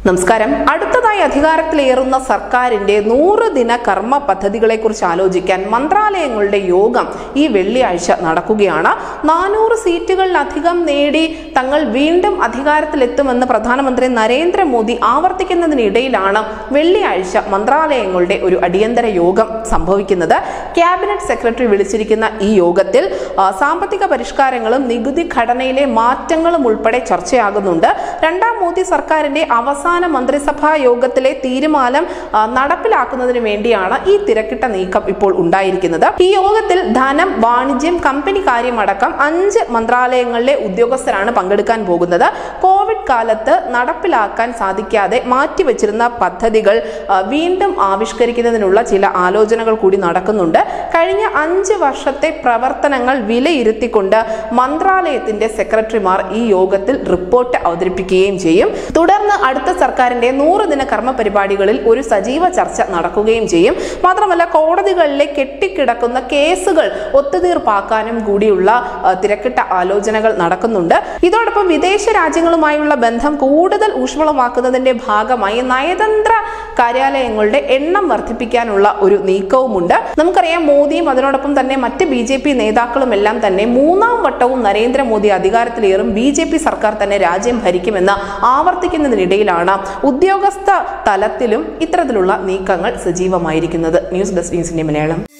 നമസ്കാരം അടുത്തതായി അധികാരത്തിലേറുന്ന സർക്കാരിന്റെ നൂറ് ദിന കർമ്മ പദ്ധതികളെക്കുറിച്ച് ആലോചിക്കാൻ മന്ത്രാലയങ്ങളുടെ യോഗം ഈ വെള്ളിയാഴ്ച നടക്കുകയാണ് നാനൂറ് സീറ്റുകളിലധികം നേടി തങ്ങൾ വീണ്ടും അധികാരത്തിലെത്തുമെന്ന് പ്രധാനമന്ത്രി നരേന്ദ്രമോദി ആവർത്തിക്കുന്നതിനിടയിലാണ് വെള്ളിയാഴ്ച മന്ത്രാലയങ്ങളുടെ ഒരു അടിയന്തര യോഗം സംഭവിക്കുന്നത് ക്യാബിനറ്റ് സെക്രട്ടറി വിളിച്ചിരിക്കുന്ന ഈ യോഗത്തിൽ ആ, സാമ്പത്തിക പരിഷ്കാരങ്ങളും നികുതി ഘടനയിലെ മാറ്റങ്ങളും ഉൾപ്പെടെ ചർച്ചയാകുന്നുണ്ട് രണ്ടാം മോദി സർക്കാരിന്റെ അവസാന മന്ത്രിസഭാ യോഗത്തിലെ തീരുമാനം ആ, നടപ്പിലാക്കുന്നതിന് വേണ്ടിയാണ് ഈ തിരക്കിട്ട നീക്കം ഇപ്പോൾ ഉണ്ടായിരിക്കുന്നത് ഈ യോഗത്തിൽ ധനം വാണിജ്യം കമ്പനി കാര്യമടക്കം അഞ്ച് മന്ത്രാലയങ്ങളിലെ ഉദ്യോഗസ്ഥരാണ് പങ്കെടുക്കാൻ പോകുന്നത് കോവിഡ് കാലത്ത് നടപ്പിലാക്കാൻ സാധിക്കാതെ മാറ്റിവെച്ചിരുന്ന പദ്ധതികൾ ആ, വീണ്ടും ആവിഷ്കരിക്കുന്നതിനുള്ള ചില ആലോചനകൾ കൂടി നടക്കുന്നുണ്ട് കഴിഞ്ഞ അഞ്ച് വർഷത്തെ പ്രവർത്തനങ്ങൾ വിലയിരുത്തിക്കൊണ്ട് മന്ത്രാലയത്തിന്റെ സെക്രട്ടറിമാർ ഈ യോഗത്തിൽ റിപ്പോർട്ട് അവതരിപ്പിക്കുകയും ചെയ്യും തുടർന്ന് അടുത്ത സർക്കാരിന്റെ നൂറ് ദിന കർമ്മ പരിപാടികളിൽ ഒരു സജീവ ചർച്ച നടക്കുകയും ചെയ്യും മാത്രമല്ല കോടതികളിലെ കെട്ടിക്കിടക്കുന്ന കേസുകൾ ഒത്തുതീർപ്പാക്കാനും കൂടിയുള്ള ആ, തിരക്കിട്ട ആലോചനകൾ നടക്കുന്നുണ്ട് ഇതോടൊപ്പം വിദേശ രാജ്യങ്ങളുമായുള്ള ബന്ധം കൂടുതൽ ഊഷ്മളമാക്കുന്നതിന്റെ ഭാഗമായി നയതന്ത്ര കാര്യാലയങ്ങളുടെ എണ്ണം വർദ്ധിപ്പിക്കാനുള്ള ഒരു നീക്കവുമുണ്ട് നമുക്കറിയാം മോദിയും അതിനോടൊപ്പം തന്നെ മറ്റ് ബി ജെ പി നേതാക്കളും എല്ലാം തന്നെ മൂന്നാം വട്ടവും നരേന്ദ്രമോദി അധികാരത്തിലേറും ബി ജെ പി സർക്കാർ തന്നെ രാജ്യം ഭരിക്കുമെന്ന് ആവർത്തിക്കുന്നതിനിടയിലാണ് ഉദ്യോഗസ്ഥ തലത്തിലും ഇത്തരത്തിലുള്ള നീക്കങ്ങൾ സജീവമായിരിക്കുന്നത് ന്യൂസ് ഡെസ്ക് ന്യൂസിന്റെ മലയാളം